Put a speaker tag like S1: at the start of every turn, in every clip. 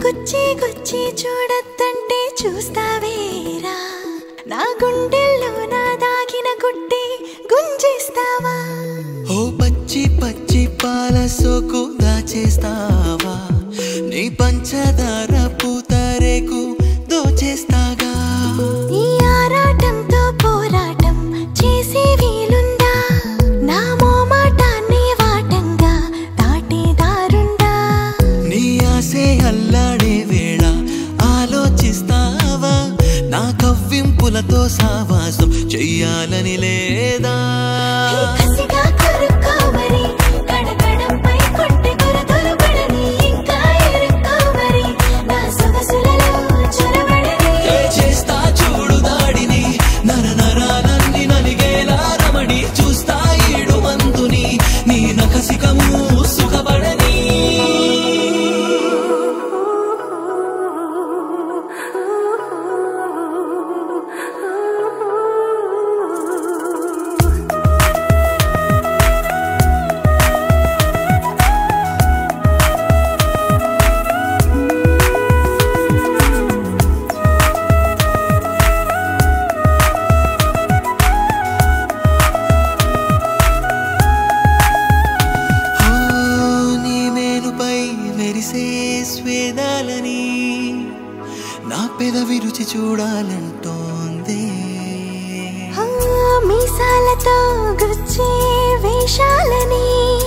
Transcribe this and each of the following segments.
S1: గుచ్చి గుచ్చి చూడద్దంటే చూస్తావేరా నా గుండెల్లో నా దాగిన గుడ్డి గుంజేస్తావా
S2: ఓ పచ్చి పచ్చి పాల సోకు దాచేస్తావా నీ పంచదార పూతరేకు దోచేస్తాగా
S1: ఈ ఆరాటంతో పోరాటం చేసే వీలుందా నా మోమాటాన్ని వాటంగా దాటేదారుందా
S2: నీ ఆసే అల్లాడే వేళ ఆలోచిస్తావా నా కవ్వింపులతో సావాసం చెయ్యాలని లేదా
S1: ఈ కసిగా కొరుక్కోమరి, కడకడంపై కొట్టె కొరతలు పడని, ఇంకా ఇరుక్కోమరి, నా సొగసులలో చొరబడని.
S2: ఏ చేస్తా చూడు దాడిని నర నరాలన్నీ నలిగేలా రమణి చూస్తా ఈడు మందుని నీ నకసికము సుఖపడని ఓ, నీ మేనుపై మెరిసే స్వేదాలని నా పెదవి రుచి చూడాలంటోంది
S1: ఆ, మీసాలతో గుచ్చే వేషాలని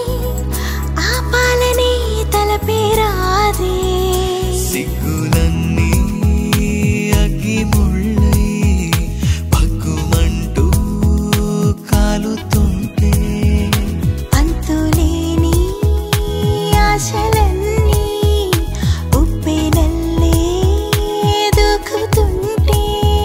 S1: ఆపాలని తలపేరాదే
S2: సిగ్గులన్నీ అగ్గి ముళ్ళై పగ్గుమంటూ కాలుతుంటే
S1: అంతులేని ఆశలన్నీ ఉప్పెనల్లే దూకుతుంటే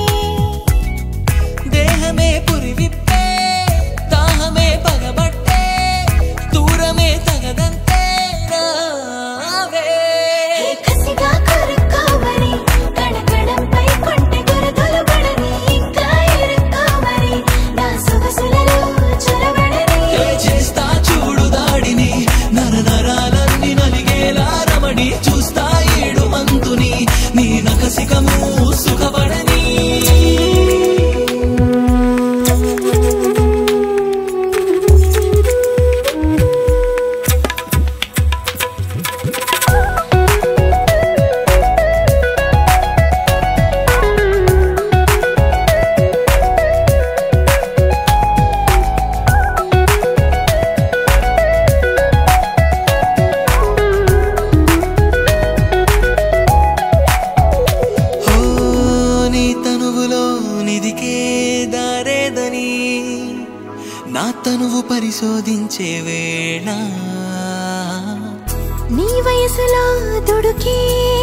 S2: దేహమే పురివిప్పే దాహమే పగబట్టే దూరమే తగదంతే రావే
S1: హే కసిగా కొరుక్కోమరి, కడకడంపై కొట్టె కొరతలు పడని, ఇంకా ఇరుక్కోమరి, నా సొగసులలో చొరబడని.
S2: ఏ చేస్తా చూడు దాడిని నర నరాలన్నీ నలిగేలా రమణి చూస్తా ఏడు మంతుని నీ నకసికము సుఖపడని ఓ నీ తనువులో నిదికే దారేదని నా తనువు పరిశోధించే వేళ
S1: నీ వయసులో దుడుకే